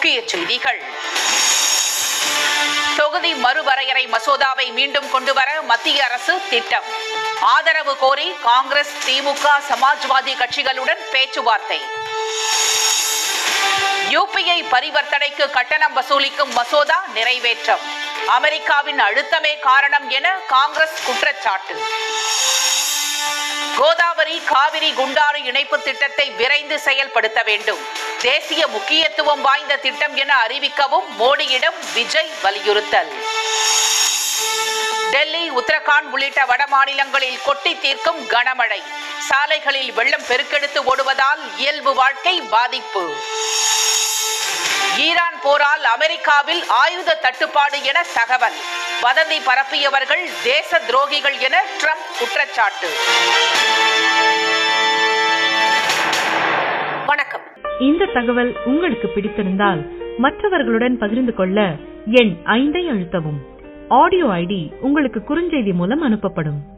முக்கிய செய்திகள் தொகுதி மறுவரையறை மசோதாவை மீண்டும் கொண்டுவர மத்திய அரசு திட்டம் ஆதரவு கோரி காங்கிரஸ் திமுக சமாஜ்வாதி கட்சிகளுடன் பேச்சுவார்த்தை யூபிஐ பரிவர்த்தனைக்கு கட்டணம் வசூலிக்கும் மசோதா நிறைவேற்றம் அமெரிக்காவின் அழுத்தமே காரணம் என காங்கிரஸ் குற்றச்சாட்டு கோதாவரி காவிரி குண்டாறு இணைப்பு திட்டத்தை விரைந்து செயல்படுத்த வேண்டும் தேசிய முக்கியத்துவம் வாய்ந்த திட்டம் என அறிவிக்கவும் மோடியிடம் விஜய் வலியுறுத்தல் டெல்லி உத்தரகாண்ட் உள்ளிட்ட வட மாநிலங்களில் கொட்டி தீர்க்கும் கனமழை சாலைகளில் வெள்ளம் பெருக்கெடுத்து ஓடுவதால் இயல்பு வாழ்க்கை பாதிப்பு ஈரான் போரால் அமெரிக்காவில் ஆயுத தட்டுப்பாடு என தகவல் வதந்தி பரப்பியவர்கள் தேச துரோகிகள் என ட்ரம்ப் குற்றச்சாட்டு வணக்கம் இந்த தகவல் உங்களுக்கு பிடித்திருந்தால் மற்றவர்களுடன் பகிர்ந்து கொள்ள எண் ஐந்தை அழுத்தவும் ஆடியோ ஐடி உங்களுக்கு குறுஞ்செய்தி மூலம் அனுப்பப்படும்